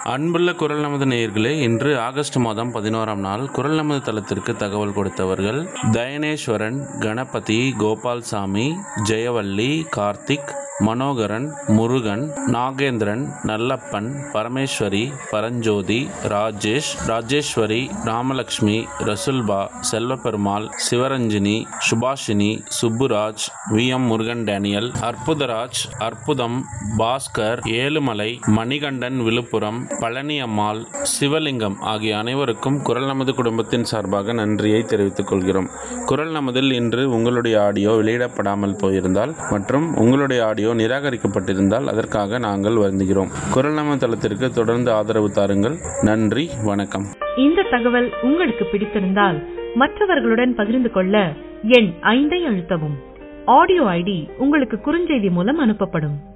அன்புள்ள குரல் நமது நேயர்களே இன்று ஆகஸ்ட் மாதம் பதினோராம் நாள் குரல் நமது தளத்திற்கு தகவல் கொடுத்தவர்கள் Dhayaneshwaran Ganapathi Gopalsamy Jayavalli Karthik Manoharan Murugan Nagendran Nallappan Parameswari Paranjothi Rajesh Rajeswari Ramalakshmi Rasulbha Selvaperumal Sivaranjini Subashini Subburaj V M Murugan Daniel Arputharaj Arputham Bhaskar Ezhumalai Manikandan Villupuram Palani அம்மாள் சிவலிங்கம் ஆகிய அனைவருக்கும் குரல் நமது குடும்பத்தின் சார்பாக நன்றியை தெரிவித்துக் கொள்கிறோம் குரல் நமதில் இன்று உங்களுடைய ஆடியோ வெளியிடப்படாமல் போயிருந்தால் மற்றும் உங்களுடைய ஆடியோ நிராகரிக்கப்பட்டிருந்தால் அதற்காக நாங்கள் வருந்துகிறோம் குரல் நமது தளத்திற்கு தொடர்ந்து ஆதரவு தாருங்கள் நன்றி வணக்கம் இந்த தகவல் உங்களுக்கு பிடித்திருந்தால் மற்றவர்களுடன் பகிர்ந்து கொள்ள எண் ஐந்தை அழுத்தவும் ஆடியோ ஐடி உங்களுக்கு குறுஞ்செய்தி மூலம் அனுப்பப்படும்